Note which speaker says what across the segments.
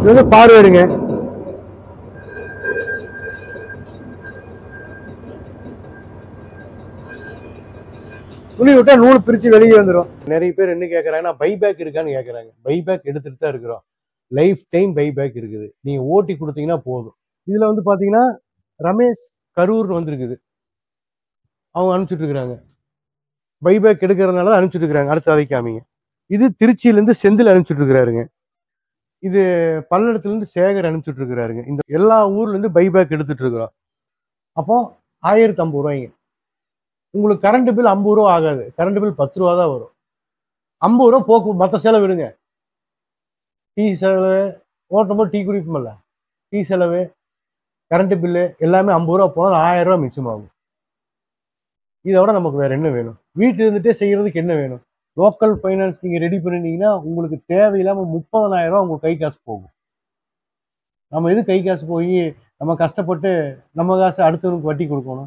Speaker 1: இது வந்து பார்வேடுங்க துணி விட்டா நூல் பிரிச்சு வெளியே வந்துடும் நிறைய பேர் என்ன கேட்கறாங்கன்னா பைபேக் இருக்கான்னு கேட்கறாங்க பைபேக் எடுத்துட்டு தான் இருக்கிறோம் லைஃப் டைம் பைபேக் இருக்குது நீங்க ஓட்டி கொடுத்தீங்கன்னா போதும் இதுல வந்து பாத்தீங்கன்னா ரமேஷ் கரூர் வந்திருக்குது அவங்க அனுப்பிச்சுட்டு இருக்கிறாங்க பைபேக் எடுக்கிறதுனால தான் அனுப்பிச்சுட்டு இருக்கிறாங்க அடுத்த அதை காமிங்க இது திருச்சியிலேருந்து செந்தில் அனுப்பிச்சுட்டு இருக்கிறாருங்க இது பல்லடத்துலேருந்து சேகர் அனுப்பிச்சுட்டு இருக்கிறாருங்க இந்த எல்லா ஊர்லேருந்து பைபேக் எடுத்துட்டு இருக்கிறோம் அப்போ ஆயிரத்தி ஐம்பது ரூபாய்ங்க உங்களுக்கு கரண்ட் பில் ஐம்பது ரூபா ஆகாது கரண்ட் பில் பத்து ரூபா தான் வரும் ஐம்பது ரூபா போக்கு மற்ற செலவு விடுங்க டீ செலவு ஓட்டும்போது டீ குடிப்போம்ல டீ செலவு கரண்ட் பில்லு எல்லாமே ஐம்பது ரூபா போனால் ஆயிரம் ரூபா மிச்சமாகும் இதை விட நமக்கு வேற என்ன வேணும் வீட்டில் இருந்துட்டே செய்யறதுக்கு என்ன வேணும் லோக்கல் ஃபைனான்ஸ் நீங்க ரெடி பண்ணிட்டீங்கன்னா உங்களுக்கு தேவையில்லாம முப்பதனாயிரம் ரூபா உங்க கை காசு போகும் நம்ம எது கை காசு போய் நம்ம கஷ்டப்பட்டு நம்ம காசு அடுத்தவனுக்கு வட்டி கொடுக்கணும்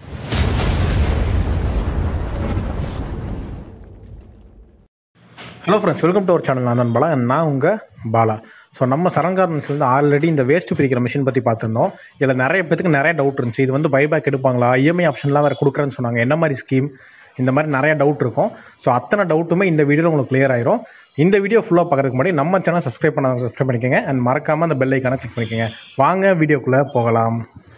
Speaker 2: hello friends welcome to our channel நான் தான் பாலா நான் உங்கள் பாலா ஸோ நம்ம சரங்கார்மெண்ட்ஸ்லேருந்து ஆல்ரெடி இந்த வேஸ்ட் பிரிக்கிற மிஷின் பற்றி பார்த்துருந்தோம் இதில் நிறைய பேத்துக்கு நிறைய டவுட் இருந்துச்சு இது வந்து பைபேக் எடுப்பாங்களா இஎம்ஐ ஆப்ஷன்லாம் வேறு கொடுக்குறேன்னு சொன்னாங்க என்ன மாதிரி ஸ்கீம் இந்த மாதிரி நிறைய டவுட் இருக்கும் ஸோ அத்தனை டவுட்டுமே இந்த வீடியோவில் உங்களுக்கு clear ஆயிரும் இந்த வீடியோ ஃபுல்லாக பார்க்கறதுக்கு முன்னாடி நம்ம சேனல் சப்ஸ்கிரைப் பண்ணாத சப்ஸ்கிரைப் பண்ணிக்கோங்க அண்ட் மறக்காமல் அந்த பெல் ஐக்கானை கிளிக் பண்ணிக்கோங்க வாங்க வீடியோக்குள்ளே போகலாம்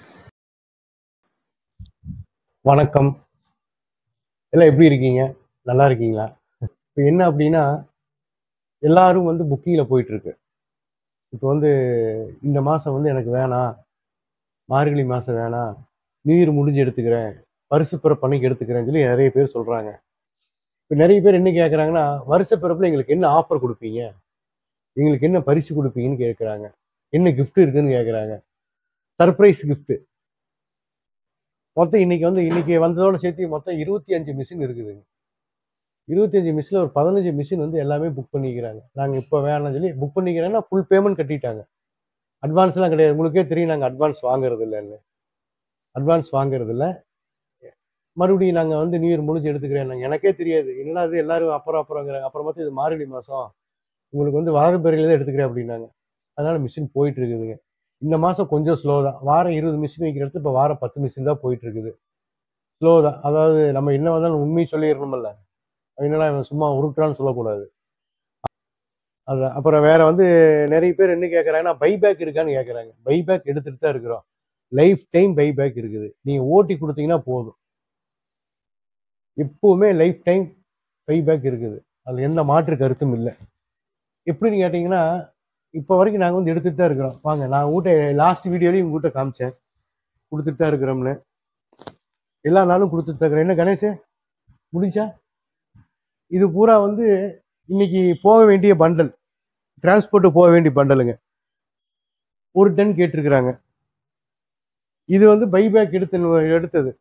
Speaker 1: வணக்கம் எல்லாம் எப்படி இருக்கீங்க நல்லா இருக்கீங்களா இப்போ என்ன அப்படின்னா எல்லாரும் வந்து புக்கிங்கில் போயிட்டு இருக்கு இப்போ வந்து இந்த மாதம் வந்து எனக்கு வேணாம் மார்கழி மாதம் வேணாம் நீர் முடிஞ்சு எடுத்துக்கிறேன் வருஷ பிறப்பன்னைக்கு எடுத்துக்கிறேன்னு சொல்லி நிறைய பேர் சொல்கிறாங்க இப்போ நிறைய பேர் என்ன கேட்குறாங்கன்னா வருஷ பிறப்பில் எங்களுக்கு என்ன ஆஃபர் கொடுப்பீங்க எங்களுக்கு என்ன பரிசு கொடுப்பீங்கன்னு கேட்குறாங்க என்ன gift இருக்குன்னு கேட்குறாங்க சர்ப்ரைஸ் gift மொத்தம் இன்னைக்கு வந்து இன்னைக்கு வந்ததோட சேர்த்து மொத்தம் இருபத்தி அஞ்சு மிஷின் இருக்குதுங்க இருபத்தி அஞ்சு மிஷினில் ஒரு பதினஞ்சு மிஷின் வந்து எல்லாமே புக் பண்ணிக்கிறாங்க நாங்கள் இப்போ வேணாம்னு சொல்லி புக் பண்ணிக்கிறேன்னா ஃபுல் பேமெண்ட் கட்டிட்டாங்க அட்வான்ஸ்லாம் கிடையாது உங்களுக்கே தெரியும் நாங்கள் அட்வான்ஸ் வாங்குறது இல்லைன்னு அட்வான்ஸ் வாங்குறது இல்லை மறுபடியும் நாங்கள் வந்து நியூ இயர் முடிஞ்சு எடுத்துக்கிறேன் எனக்கே தெரியாது என்னடா இது எல்லாரும் அப்புறம் அப்புறங்கிறாங்க அப்புறம் பார்த்து இது மார்கழி மாதம் உங்களுக்கு வந்து வளர்பெறையில் தான் எடுத்துக்கிறேன் அப்படின்னாங்க அதனால மிஷின் போயிட்டு இருக்குதுங்க இந்த மாதம் கொஞ்சம் ஸ்லோ தான் வாரம் இருபது மிஷின் வைக்கிற இடத்து இப்போ வாரம் பத்து மிஷின் தான் போயிட்டு இருக்குது ஸ்லோ தான் அதாவது நம்ம என்ன வந்தாலும் உண்மையை சொல்லிடணுமில்ல என்னடா இவன் சும்மா உருட்டுறான்னு சொல்லக்கூடாது அது அப்புறம் வேற வந்து நிறைய பேர் என்ன கேட்குறாங்கன்னா பைபேக் இருக்கான்னு கேட்குறாங்க பைபேக் எடுத்துட்டு தான் இருக்கிறோம் லைஃப் டைம் பைபேக் இருக்குது நீங்கள் ஓட்டி கொடுத்தீங்கன்னா போதும் எப்பவுமே லைஃப் டைம் பைபேக் இருக்குது அதில் எந்த மாற்று கருத்தும் இல்லை எப்படின்னு கேட்டிங்கன்னா இப்போ வரைக்கும் நாங்கள் வந்து எடுத்துட்டு தான் இருக்கிறோம் வாங்க நான் உங்கள்கிட்ட லாஸ்ட் வீடியோலையும் உங்கள்கிட்ட காமிச்சேன் கொடுத்துட்டு தான் இருக்கிறோம்னு எல்லா நாளும் கொடுத்துட்டு தான் இருக்கிறேன் என்ன கணேஷ் முடிஞ்சா இது பூரா வந்து இன்னைக்கு போக வேண்டிய பண்டல் டிரான்ஸ்போர்ட் போக வேண்டிய பண்டலுங்க ஒரு டன் கேட்டிருக்கிறாங்க இது வந்து பைபேக் எடுத்து எடுத்தது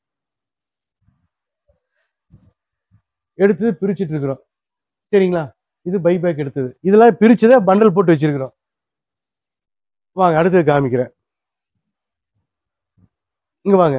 Speaker 1: எடுத்தது பிரிச்சுட்டு இருக்கிறோம் சரிங்களா இது பைபேக் எடுத்தது இதெல்லாம் பிரிச்சுதான் பண்டல் போட்டு வச்சிருக்கிறோம் வாங்க அடுத்தது காமிக்கிறேன் இங்க வாங்க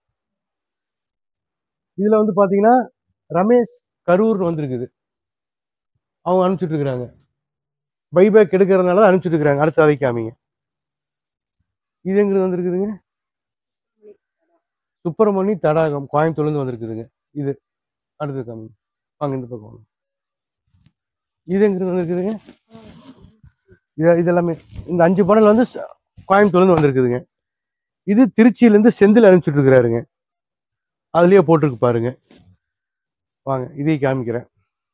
Speaker 1: இதுல வந்து பாத்தீங்கன்னா ரமேஷ் கரூர் வந்திருக்குது அவங்க அனுப்பிச்சுட்டு இருக்கிறாங்க பைபேக் எடுக்கிறதுனால தான் அனுப்பிச்சுட்டு இருக்கிறாங்க அடுத்து அதை காமிங்க இது எங்கிருந்து வந்திருக்குதுங்க சுப்பிரமணி தடாகம் கோயம்புத்தூர்லேருந்து வந்திருக்குதுங்க இது அடுத்து காமிங்க வாங்க இந்த பக்கம் வாங்க. இது எங்கிருந்து வந்திருக்குதுங்க இது இது எல்லாமே இந்த அஞ்சு படல் வந்து ச- கோயம்புத்தூர்லேருந்து வந்திருக்குதுங்க இது திருச்சியிலேருந்து செந்தில் அனுப்பிச்சுட்டு இருக்கிறாருங்க அதுலயே போட்டிருக்கு பாருங்க வாங்க இதையும் காமிக்கிறேன்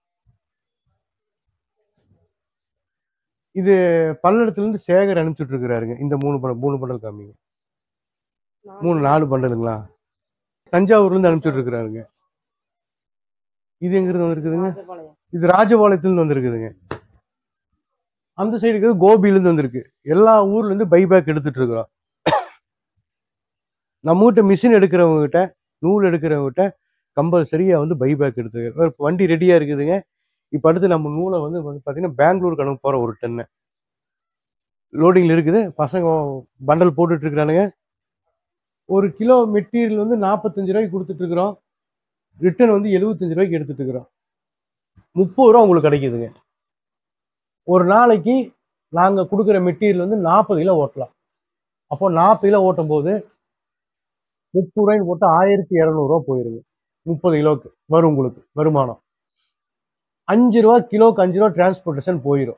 Speaker 1: இது பல்லடத்துல இருந்து சேகர் அனுப்பிச்சுட்டு இருக்கிறாருங்க இந்த மூணு படம் மூணு பண்டல் காமிங்க மூணு நாலு பண்டலுங்களா தஞ்சாவூர்ல இருந்து அனுப்பிச்சுட்டு இருக்கிறாருங்க இது எங்க இருந்து வந்திருக்குதுங்க இது ராஜபாளையத்துல இருந்து வந்திருக்குதுங்க அந்த சைடு இருக்கிறது கோபியில இருந்து வந்திருக்கு எல்லா ஊர்ல இருந்து பைபேக் எடுத்துட்டு இருக்கிறோம் நம்ம கிட்ட மிஷின் எடுக்கிறவங்க கிட்ட நூல் எடுக்கிறவங்க கிட்ட கம்பல்சரியா வந்து பைபேக் எடுத்து இப்ப வண்டி ரெடியா இருக்குதுங்க இப்போ அடுத்து நம்ம நூலை வந்து வந்து பார்த்தீங்கன்னா பெங்களூருக்கு அனுப்ப போகிறோம் ஒரு டன்னு லோடிங்கில் இருக்குது பசங்க பண்டல் போட்டுட்டு இருக்கிறானுங்க ஒரு கிலோ மெட்டீரியல் வந்து நாற்பத்தஞ்சு ரூபாய்க்கு கொடுத்துட்டு இருக்கிறோம் ரிட்டர்ன் வந்து எழுபத்தஞ்சு ரூபாய்க்கு எடுத்துட்டு இருக்கிறோம் முப்பது ரூபா உங்களுக்கு கிடைக்குதுங்க ஒரு நாளைக்கு நாங்கள் கொடுக்குற மெட்டீரியல் வந்து நாற்பது கிலோ ஓட்டலாம் அப்போ நாற்பது கிலோ ஓட்டும் போது முப்பது ரூபாய்னு போட்டு ஆயிரத்தி இரநூறுவா போயிருங்க முப்பது கிலோவுக்கு வரும் உங்களுக்கு வருமானம் அஞ்சு ரூபா கிலோக்கு அஞ்சு ரூபா டிரான்ஸ்போர்ட்டேஷன் போயிடும்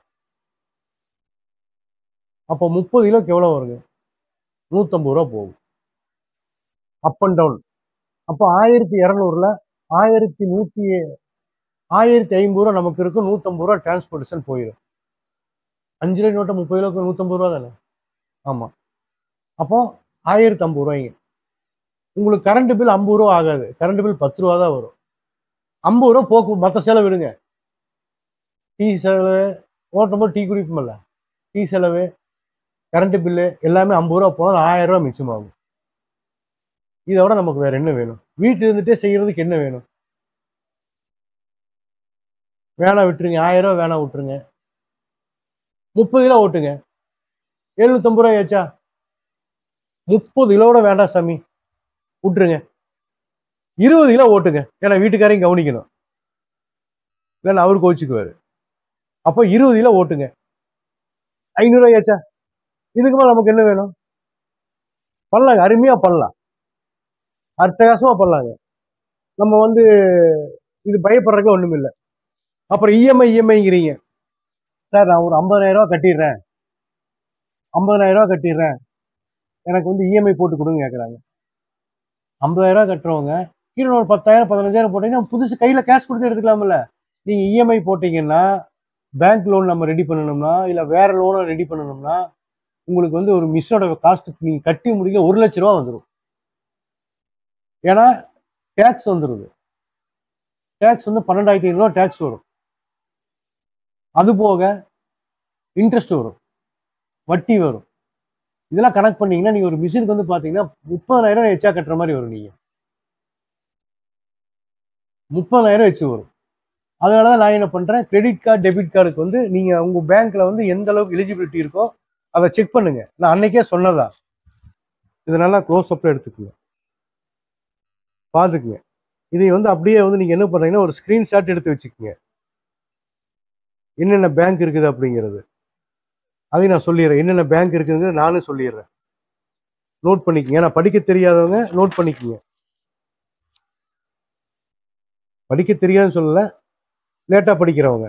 Speaker 1: அப்போ முப்பது கிலோக்கு எவ்வளோ வருங்க நூற்றம்பது ரூபா போகும் அப் அண்ட் டவுன் அப்போ ஆயிரத்தி இரநூறுல ஆயிரத்தி நூற்றி ஆயிரத்தி ஐம்பது ரூபா நமக்கு இருக்கும் நூற்றம்பது ரூபா டிரான்ஸ்போர்ட்டேஷன் போயிடும் அஞ்சு ரூபாய் நோட்டை முப்பது கிலோக்கு நூற்றம்பது ரூபா தானே ஆமாம் அப்போ ஆயிரத்தி ஐம்பது ரூபாய்ங்க உங்களுக்கு கரண்ட் பில் ஐம்பது ரூபா ஆகாது கரண்ட் பில் பத்து ரூபா தான் வரும் ஐம்பது ரூபா போக்கு மற்ற செலவு விடுங்க டீ செலவு ஓட்டும் போது டீ குடிப்போம்ல டீ செலவு கரண்ட் பில்லு எல்லாமே ஐம்பது ரூபா போனால் ஆயிரம் ரூபா மிச்சமாகும் இதை விட நமக்கு வேற என்ன வேணும் வீட்டில் இருந்துட்டே செய்யறதுக்கு என்ன வேணும் வேணா விட்டுருங்க ஆயிரம் ரூபா வேணா விட்டுருங்க முப்பது கிலோ ஓட்டுங்க எழுநூத்தம்பது ரூபாய் ஆச்சா முப்பது கிலோட வேண்டாம் சாமி விட்டுருங்க இருபது கிலோ ஓட்டுங்க ஏன்னா வீட்டுக்காரையும் கவனிக்கணும் இல்லைன்னா அவரு கோச்சுக்குவாரு அப்போ இருபது கிலோ ஓட்டுங்க ஐநூறுரூவா ஆச்சா இதுக்கு மேலே நமக்கு என்ன வேணும் பண்ணலாங்க அருமையாக பண்ணலாம் அட்டகாசமாக பண்ணலாங்க நம்ம வந்து இது பயப்படுறதுக்கு ஒன்றும் இல்லை அப்புறம் இஎம்ஐ இஎம்ஐங்கிறீங்க சார் நான் ஒரு ஐம்பதாயிரம் ரூபா கட்டிடுறேன் ஐம்பதாயிரம் ரூபா கட்டிடுறேன் எனக்கு வந்து இஎம்ஐ போட்டு கொடுங்க கேட்குறாங்க ஐம்பதாயிரம் ரூபா கட்டுறவங்க கீழே ஒரு பத்தாயிரம் பதினஞ்சாயிரம் போட்டீங்கன்னா புதுசு கையில் கேஷ் கொடுத்து எடுத்துக்கலாம்ல நீங்கள் இஎம்ஐ போட்டீங்கன்னா பேங்க் லோன் நம்ம ரெடி பண்ணணும்னா இல்லை வேற லோனை ரெடி பண்ணணும்னா உங்களுக்கு வந்து ஒரு மிஷினோட காஸ்ட் நீங்கள் கட்டி முடிக்க ஒரு லட்ச ரூபா வந்துடும் ஏன்னா டேக்ஸ் வந்துடுது டேக்ஸ் வந்து பன்னெண்டாயிரத்தி ஐநூறுரூவா டேக்ஸ் வரும் அது போக இன்ட்ரெஸ்ட் வரும் வட்டி வரும் இதெல்லாம் கணக்கு பண்ணீங்கன்னா நீங்க ஒரு மிஷினுக்கு வந்து பாத்தீங்கன்னா முப்பதாயிரம் எச்சா கட்டுற மாதிரி வரும் நீங்க முப்பதாயிரம் வச்சு வரும் அதனால தான் நான் என்ன பண்றேன் கிரெடிட் கார்டு டெபிட் கார்டுக்கு வந்து நீங்க உங்க பேங்க்ல வந்து எந்த அளவுக்கு எலிஜிபிலிட்டி இருக்கோ அதை செக் பண்ணுங்க நான் அன்னைக்கே சொன்னதா இது நல்லா க்ளோஸ் அப்ல எடுத்துக்கோங்க பார்த்துக்குங்க இதை வந்து அப்படியே வந்து நீங்க என்ன பண்றீங்கன்னா ஒரு ஸ்கிரீன்ஷாட் எடுத்து வச்சுக்கோங்க என்னென்ன பேங்க் இருக்குது அப்படிங்கிறது அதையும் நான் சொல்லிடுறேன் என்னென்ன பேங்க் இருக்குதுங்கிறது நானும் சொல்லிடுறேன் நோட் பண்ணிக்கங்க ஏன்னா படிக்க தெரியாதவங்க நோட் பண்ணிக்கங்க படிக்க தெரியாதுன்னு சொல்லல லேட்டா படிக்கிறவங்க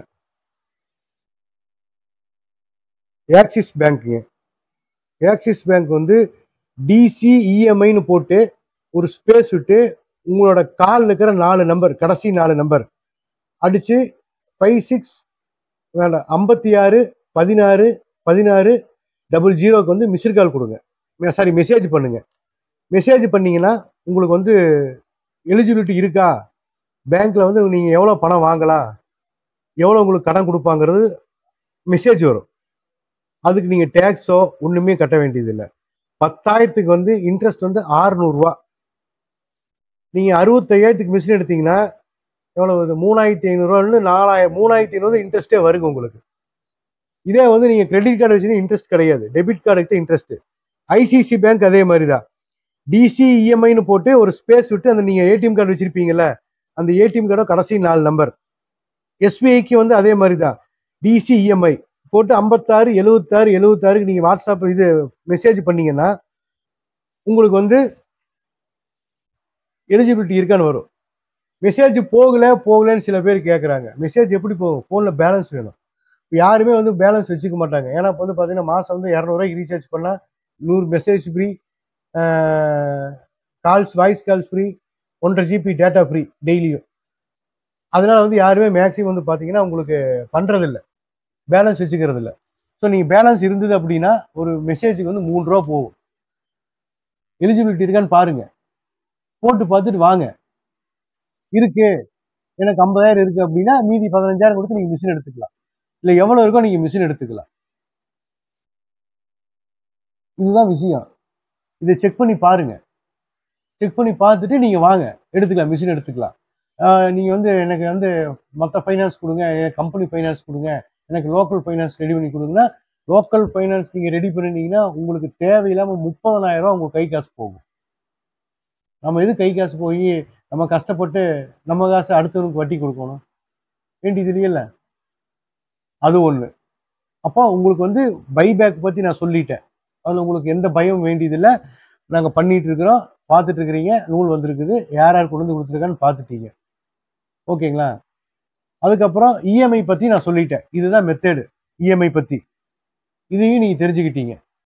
Speaker 1: ஆக்சிஸ் பேங்க்குங்க ஆக்சிஸ் பேங்க் வந்து டிசிஇஎம்ஐன்னு போட்டு ஒரு ஸ்பேஸ் விட்டு உங்களோட கால் இருக்கிற நாலு நம்பர் கடைசி நாலு நம்பர் அடிச்சு ஃபைவ் சிக்ஸ் வேண்டாம் ஐம்பத்தி ஆறு பதினாறு பதினாறு டபுள் ஜீரோக்கு வந்து மிஸ்டு கால் கொடுங்க சாரி மெசேஜ் பண்ணுங்க மெசேஜ் பண்ணீங்கன்னா உங்களுக்கு வந்து எலிஜிபிலிட்டி இருக்கா பேங்க்ல வந்து நீங்க எவ்வளோ பணம் வாங்கலாம் எவ்வளோ உங்களுக்கு கடன் கொடுப்பாங்கிறது மெசேஜ் வரும் அதுக்கு நீங்க டேக்ஸோ ஒண்ணுமே கட்ட வேண்டியதில்லை பத்தாயிரத்துக்கு வந்து இன்ட்ரெஸ்ட் வந்து ஆறுநூறுவா நீங்க அறுபத்தையாயிரத்துக்கு மிஷின் எடுத்தீங்கன்னா எவ்வளவு வருது மூணாயிரத்தி ஐநூறுரூவான்னு நாலாயிரம் மூணாயிரத்தி ஐநூறு இன்ட்ரெஸ்ட்டே வருங்க உங்களுக்கு இதே வந்து நீங்க கிரெடிட் கார்டு வச்சுன்னா இன்ட்ரெஸ்ட் கிடையாது டெபிட் கார்டுக்கு தான் இன்ட்ரெஸ்ட் ஐசிசி பேங்க் அதே மாதிரி தான் டிசி இஎம்ஐன்னு போட்டு ஒரு ஸ்பேஸ் விட்டு அந்த நீங்க ஏடிஎம் கார்டு வச்சிருப்பீங்கல்ல அந்த ஏடிஎம் கார்டோ கடைசி நாலு நம்பர் எஸ்பிஐக்கு வந்து அதே மாதிரி தான் டிசி இஎம்ஐ போட்டு ஐம்பத்தாறு எழுபத்தாறு எழுபத்தாறுக்கு நீங்க வாட்ஸ்அப் இது மெசேஜ் பண்ணீங்கன்னா உங்களுக்கு வந்து எலிஜிபிலிட்டி இருக்கான்னு வரும் மெசேஜ் போகல போகலன்னு சில பேர் கேட்குறாங்க மெசேஜ் எப்படி போகும் ஃபோனில் பேலன்ஸ் வேணும் இப்போ யாருமே வந்து பேலன்ஸ் வச்சுக்க மாட்டாங்க ஏன்னா இப்போ வந்து பார்த்தீங்கன்னா மாதம் வந்து இரநூறுவாய்க்கு ரீசார்ஜ் பண்ணால் நூறு message free calls voice calls free ஒன்றரை ஜிபி டேட்டா ஃப்ரீ டெய்லியும் அதனால வந்து யாருமே மேக்ஸிமம் வந்து பார்த்தீங்கன்னா உங்களுக்கு பண்ணுறதில்ல பேலன்ஸ் வச்சுக்கிறது இல்லை ஸோ நீங்கள் பேலன்ஸ் இருந்தது அப்படின்னா ஒரு மெசேஜுக்கு வந்து மூணு ரூபா போகும் எலிஜிபிலிட்டி இருக்கான்னு பாருங்க போட்டு பார்த்துட்டு வாங்க இருக்கு எனக்கு ஐம்பதாயிரம் இருக்கு அப்படின்னா மீதி பதினஞ்சாயிரம் கொடுத்து நீங்க மிஷின் எடுத்துக்கலாம் இல்ல எவ்வளவு இருக்கோ நீங்க மிஷின் எடுத்துக்கலாம் இதுதான் விஷயம் இதை செக் பண்ணி பாருங்க செக் பண்ணி பார்த்துட்டு நீங்க வாங்க எடுத்துக்கலாம் மிஷின் எடுத்துக்கலாம் ஆஹ் நீங்க வந்து எனக்கு வந்து மற்ற ஃபைனான்ஸ் கொடுங்க எனக்கு கம்பெனி ஃபைனான்ஸ் கொடுங்க எனக்கு லோக்கல் ஃபைனான்ஸ் ரெடி பண்ணி கொடுங்கன்னா லோக்கல் ஃபைனான்ஸ் நீங்க ரெடி பண்ணிட்டீங்கன்னா உங்களுக்கு தேவையில்லாம முப்பதனாயிரம் ரூபாய் உங்க கை காசு போகும் நம்ம எது கை காசு போய் நம்ம கஷ்டப்பட்டு நம்ம காசு அடுத்தவனுக்கு வட்டி கொடுக்கணும் வேண்டியது இல்லையில அது ஒண்ணு அப்போ உங்களுக்கு வந்து பைபேக் பற்றி நான் சொல்லிட்டேன் அதில் உங்களுக்கு எந்த பயம் வேண்டியதில்லை நாங்கள் பண்ணிட்டு இருக்கிறோம் பார்த்துட்டு இருக்கிறீங்க நூல் வந்திருக்குது யார் யார் கொண்டு வந்து கொடுத்துருக்கான்னு பார்த்துட்டீங்க ஓகேங்களா அதுக்கப்புறம் இஎம்ஐ பற்றி நான் சொல்லிட்டேன் இதுதான் மெத்தேடு இஎம்ஐ பற்றி இதையும் நீங்கள் தெரிஞ்சுக்கிட்டீங்க